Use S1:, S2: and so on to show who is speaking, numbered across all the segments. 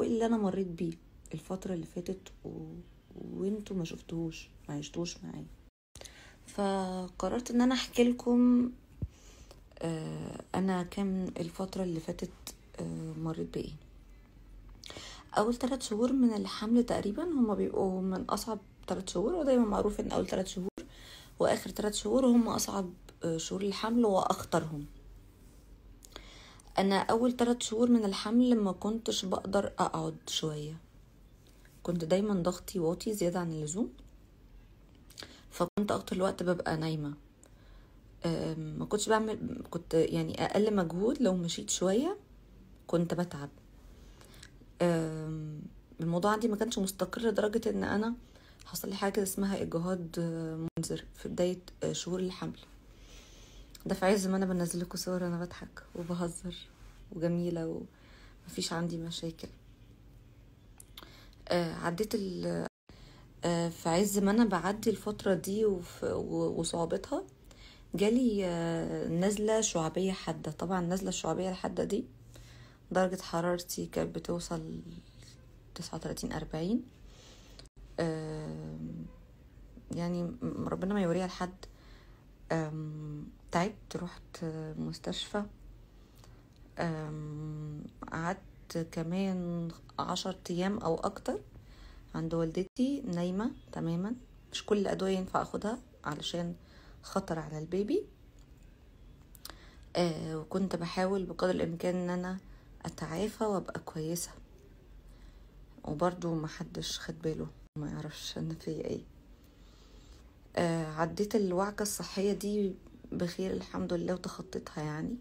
S1: ايه اللي انا مريت بيه الفتره اللي فاتت و... وانتوا ما شفتوهوش ما عشتوش معايا فقررت ان انا احكي لكم آه، انا كام الفتره اللي فاتت آه، مريت بايه اول ثلاث شهور من الحمل تقريبا هما بيبقوا من اصعب ثلاث شهور ودايما معروف ان اول ثلاث شهور واخر ثلاث شهور هم اصعب آه، شهور الحمل واخطرهم انا اول ثلاث شهور من الحمل ما كنتش بقدر اقعد شويه كنت دايما ضغطي واطي زياده عن اللزوم فكنت اكتر الوقت ببقى نايمه أم، ما كنتش بعمل كنت يعني اقل مجهود لو مشيت شويه كنت بتعب أم، الموضوع عندي ما كانش مستقر لدرجه ان انا حصل لي حاجه اسمها اجهاض آه، منذر في بدايه آه، شهور الحمل ده في عز ما انا بنزل لكم صور انا بضحك وبهزر وجميله ومفيش عندي مشاكل آه، عديت ال آه، في عز ما انا بعدي الفتره دي وف- و- وصعوبتها جالي آه، نزله شعبيه حاده طبعا النزله الشعبيه الحاده دي درجه حرارتي كانت بتوصل 39 40 آم، يعني م- ربنا ما يوريها لحد آم، تعبت رحت مستشفى آم، قعدت كمان عشر أيام أو أكتر عند والدتي نايمة تماما مش كل الأدوية ينفع أخدها علشان خطر على البيبي آه وكنت بحاول بقدر الإمكان إن أنا أتعافى وأبقى كويسة وبرضو محدش خد باله ما يعرفش أنا فيا إيه آه عديت الوعكة الصحية دي بخير الحمد لله وتخطيتها يعني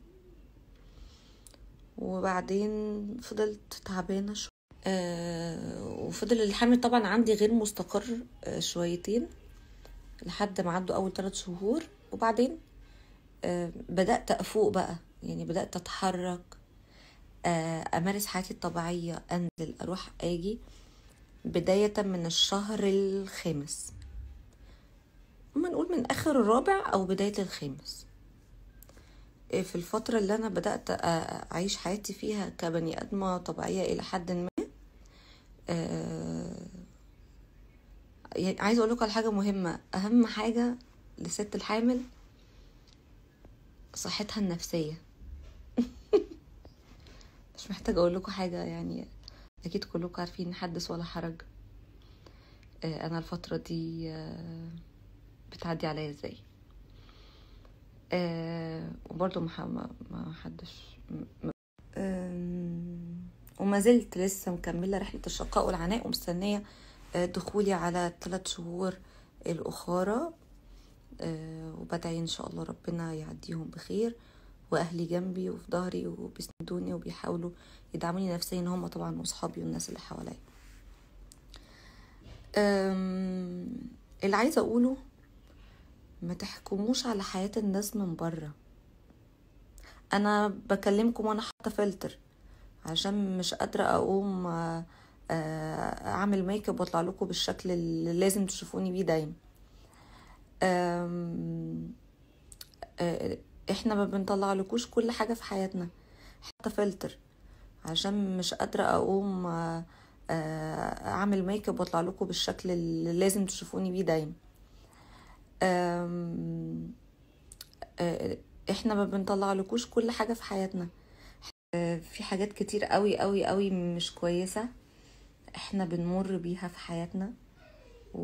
S1: وبعدين فضلت تعبانة شوية آه وفضل الحمل طبعا عندي غير مستقر آه شويتين لحد ما عدوا أول ثلاث شهور وبعدين آه بدأت أفوق بقى يعني بدأت أتحرك آه أمارس حياتي الطبيعية أنزل أروح أجي بداية من الشهر الخامس ما نقول من آخر الرابع أو بداية الخامس آه، في الفترة اللي أنا بدأت أ- أعيش حياتي فيها كبني آدمة طبيعية إلى حد ما آه، يعني عايزة أقول لكم على حاجة مهمة أهم حاجة لست الحامل صحتها النفسية مش محتاجة أقول لكم حاجة يعني أكيد كلكم عارفين حدث ولا حرج آه، أنا الفترة دي آه، بتعدي عليا إزاي آه، وبرضه ما ح- ما ما حدش م- م- آم، وما زلت لسه مكملة رحلة الشقاء والعناء ومستنية آه، دخولي على ثلاث شهور الأخرى آه، وبدعي إن شاء الله ربنا يعديهم بخير وأهلي جنبي وفي ظهري وبيسندوني وبيحاولوا يدعموني نفسيا هم طبعا وأصحابي والناس اللي حواليا أم، اللي عايزة أقوله ما تحكموش على حياة الناس من بره أنا بكلمكم وأنا حاطة فلتر عشان مش قادرة أقوم آه، آه، أعمل ميك اب وأطلع لكم بالشكل اللي لازم تشوفوني بيه دايما أم، آه، احنا ما بنطلع لكوش كل حاجة في حياتنا حتى فلتر عشان مش قادرة أقوم آه، آه، أعمل ميك اب وأطلع لكم بالشكل اللي لازم تشوفوني بيه دايما أم، آه، احنا ما بنطلع لكوش كل حاجة في حياتنا آه، في حاجات كتير قوي قوي قوي مش كويسة احنا بنمر بيها في حياتنا و...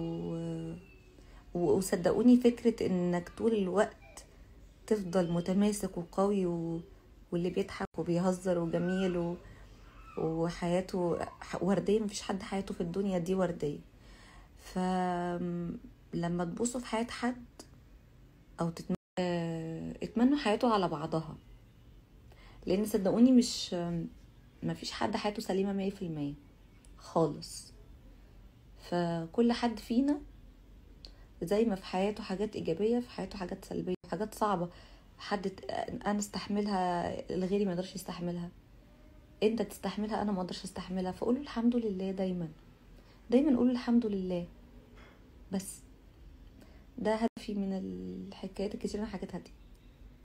S1: و- وصدقوني فكرة انك طول الوقت تفضل متماسك وقوي و... واللي بيضحك وبيهزر وجميل و... وحياته وردية مفيش حد حياته في الدنيا دي وردية فلما تبصوا في حياة حد او تتم... آه، اتمنوا حياته على بعضها لان صدقوني مش مفيش حد حياته سليمة مية في المية خالص فكل حد فينا زي ما في حياته حاجات إيجابية في حياته حاجات سلبية حاجات صعبة حد ت- أنا استحملها الغيري ما يقدرش يستحملها انت تستحملها انا ما اقدرش استحملها فقولوا الحمد لله دايما دايما قولوا الحمد لله بس ده هدفي من الحكايات الكتير اللي انا حكيتها دي